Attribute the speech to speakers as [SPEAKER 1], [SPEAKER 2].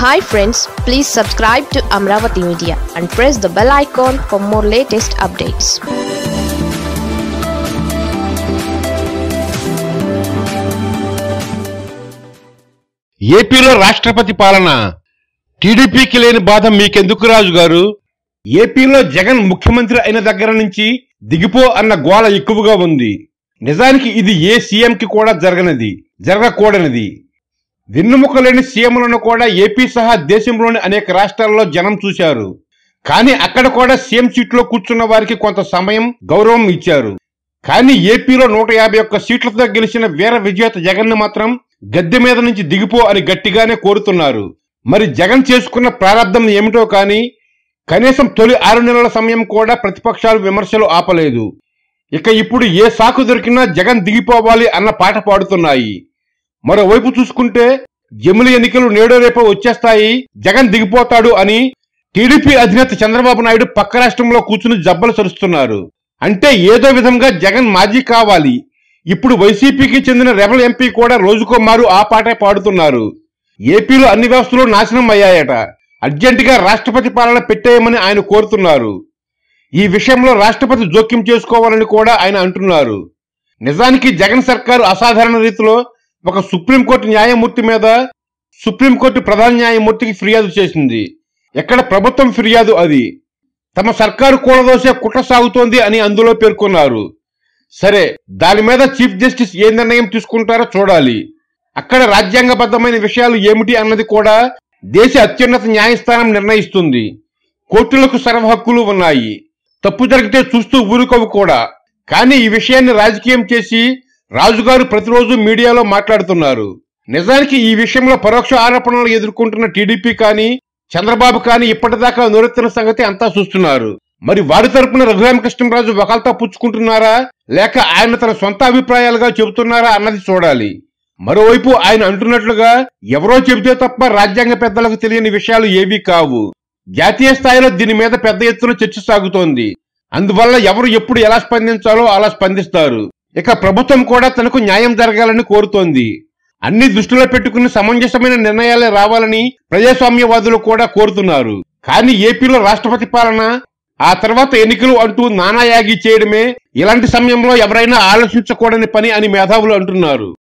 [SPEAKER 1] hi friends please subscribe to Amaravati media and press the bell icon for more latest updates
[SPEAKER 2] ఏపీలో రాష్ట్రపతి పాలన టీడీపీకి లేని బాధ మీకెందుకు రాజు గారు ఏపీలో జగన్ ముఖ్యమంత్రి అయిన దగ్గర నుంచి దిగిపో అన్న గోల ఎక్కువగా ఉంది నిజానికి ఇది ఏ సీఎంకి కూడా జరగనిది జరగకూడనిది వెన్నుముక లేని సీఎంలను కూడా ఏపీ సహా దేశంలోని అనేక రాష్ట్రాల్లో జనం చూశారు కానీ అక్కడ కూడా సీఎం సీట్లో కూర్చున్న వారికి కొంత సమయం గౌరవం ఇచ్చారు కానీ ఏపీలో నూట యాభై ఒక్క సీట్లతో గెలిచిన వీర విజేత జగన్ మాత్రం గద్దె మీద నుంచి దిగిపో అని గట్టిగానే కోరుతున్నారు మరి జగన్ చేసుకున్న ప్రారంధం ఏమిటో కానీ కనీసం తొలి ఆరు నెలల సమయం కూడా ప్రతిపక్షాలు విమర్శలు ఆపలేదు ఇక ఇప్పుడు ఏ సాకు దొరికినా జగన్ దిగిపోవాలి అన్న పాట పాడుతున్నాయి మరోవైపు చూసుకుంటే జమిలి ఎన్నికలు నేడో రేపో వచ్చేస్తాయి జగన్ దిగిపోతాడు అని టీడీపీ అధినేత చంద్రబాబు నాయుడు పక్క రాష్ట్రంలో కూర్చుని జబ్బలు సరుస్తున్నారు అంటే ఏదో విధంగా జగన్ మాజీ కావాలి ఇప్పుడు వైసీపీకి చెందిన రెబల్ ఎంపీ కూడా రోజుకో మారు ఆ పాటే పాడుతున్నారు ఏపీలో అన్ని వ్యవస్థలు నాశనం అయ్యాయట అర్జెంటుగా రాష్ట్రపతి పాలన పెట్టేయమని ఆయన కోరుతున్నారు ఈ విషయంలో రాష్ట్రపతి జోక్యం చేసుకోవాలని కూడా ఆయన అంటున్నారు నిజానికి జగన్ సర్కారు అసాధారణ రీతిలో ఒక సుప్రీంకోర్టు న్యాయమూర్తి మీద సుప్రీంకోర్టు ప్రధాన న్యాయమూర్తికి ఫిర్యాదు చేసింది ఎక్కడ ప్రభుత్వం ఫిర్యాదు అది తమ సర్కారు కూలదోసే కుట్ర సాగుతోంది అని అందులో పేర్కొన్నారు సరే దాని మీద చీఫ్ జస్టిస్ ఏ నిర్ణయం తీసుకుంటారో చూడాలి అక్కడ రాజ్యాంగబద్ధమైన విషయాలు ఏమిటి అన్నది కూడా దేశ అత్యున్నత న్యాయస్థానం నిర్ణయిస్తుంది కోర్టులకు సర్వ హక్కులు ఉన్నాయి తప్పు జరిగితే చూస్తూ ఊరుకోవు కూడా కానీ ఈ విషయాన్ని రాజకీయం చేసి రాజుగారు ప్రతిరోజు మీడియాలో మాట్లాడుతున్నారు నిజానికి ఈ విషయంలో పరోక్ష ఆరోపణలు ఎదుర్కొంటున్న టీడీపీ కానీ చంద్రబాబు కానీ ఇప్పటిదాకా నోరెత్తిన సంగతి అంతా చూస్తున్నారు మరి వారి తరపున రఘురామకృష్ణరాజు ఒకళ్ళతో పుచ్చుకుంటున్నారా లేక ఆయన తన సొంత అభిప్రాయాలుగా చెబుతున్నారా అన్నది చూడాలి మరోవైపు ఆయన అంటున్నట్లుగా ఎవరో చెబితే తప్ప రాజ్యాంగ పెద్దలకు తెలియని విషయాలు ఏవీ కావు జాతీయ స్థాయిలో దీని మీద పెద్ద ఎత్తున చర్చ సాగుతోంది అందువల్ల ఎవరు ఎప్పుడు ఎలా స్పందించాలో అలా స్పందిస్తారు ఇక ప్రభుత్వం కూడా తనకు న్యాయం జరగాలని కోరుతోంది అన్ని దృష్టిలో పెట్టుకుని సమంజసమైన నిర్ణయాలే రావాలని ప్రజాస్వామ్యవాదులు కూడా కోరుతున్నారు కానీ ఏపీలో రాష్ట్రపతి పాలన ఆ తర్వాత ఎన్నికలు అంటూ నానాయాగి చేయడమే ఇలాంటి సమయంలో ఎవరైనా ఆలోచించకూడని పని అని మేధావులు అంటున్నారు